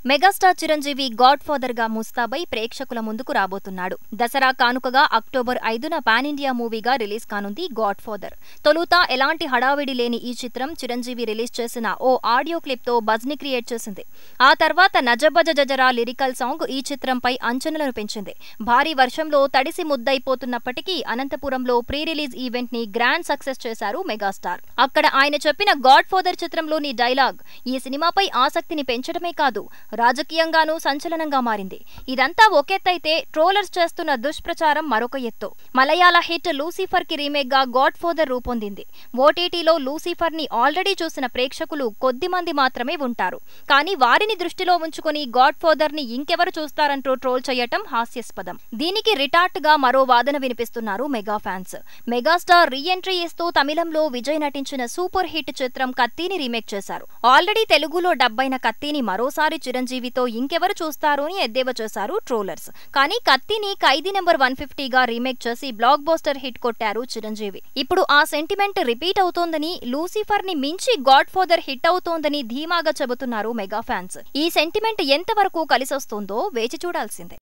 megastar Chiranjeevi God father గా ముస్తాబై ప్రేక్షకుల ముందుకు రాబోతున్నాడు దసరా కానుకగా అక్టోబర్ ఐదున పాన్ ఇండియా మూవీగా రిలీజ్ కానుంది గాడ్ ఫాదర్ తొలుత ఎలాంటి హడావిడి లేని ఈ చిత్రం చిరంజీవి రిలీజ్ చేసిన ఓ ఆడియో క్లిప్ తో బజ్ ని క్రియేట్ చేసింది ఆ తర్వాత నజబజ జజరా లిరికల్ సాంగ్ ఈ చిత్రంపై అంచనాలను పెంచింది భారీ వర్షంలో తడిసి ముద్దయిపోతున్నప్పటికీ అనంతపురంలో ప్రీ రిలీజ్ ఈవెంట్ ని గ్రాండ్ సక్సెస్ చేశారు మెగాస్టార్ అక్కడ ఆయన చెప్పిన గాడ్ ఫాదర్ చిత్రంలోని డైలాగ్ ఈ సినిమాపై ఆసక్తిని పెంచడమే కాదు రాజకీయంగానూ సంచలనంగా మారింది ఇదంతా ఒకెత్తైతే ట్రోలర్స్ చేస్తున్న దుష్ప్రచారం మరొక ఎత్తు మలయాళ హిట్ లూసిఫర్ కి రీమేక్ గా గాడ్ ఫాదర్ రూపొందింది ఓటీటీలో లూసిఫర్ ని ఆల్రెడీ చూసిన ప్రేక్షకులు కొద్ది మంది మాత్రమే ఉంటారు కానీ వారిని దృష్టిలో ఉంచుకొని గాడ్ ఫాదర్ ని ఇంకెవరు చూస్తారంటూ ట్రోల్ చేయటం హాస్యాస్పదం దీనికి రిటార్ట్ గా మరో వాదన వినిపిస్తున్నారు mega fans megastar reentry ఇస్తూ తమిళంలో విజయ్ నటించిన సూపర్ హిట్ చిత్రం కత్తిని రీమేక్ చేశారు ఆల్రెడీ తెలుగులో డబ్బైన కత్తిని మరోసారి చిరంజీవితో ఇంకెవరు చూస్తారు అని ఎద్దేవా చేశారు ట్రోలర్స్ కానీ కత్తిని ఖైదీ నెంబర్ వన్ ఫిఫ్టీగా రీమేక్ చేసి బ్లాక్ బస్టర్ హిట్ కొట్టారు చిరంజీవి ఇప్పుడు ఆ సెంటిమెంట్ రిపీట్ అవుతోందని లూసిఫర్ ని మించి గాడ్ ఫాదర్ హిట్ అవుతోందని ధీమాగా చెబుతున్నారు మెగా ఫ్యాన్స్ ఈ సెంటిమెంట్ ఎంతవరకు కలిసొస్తుందో వేచి చూడాల్సిందే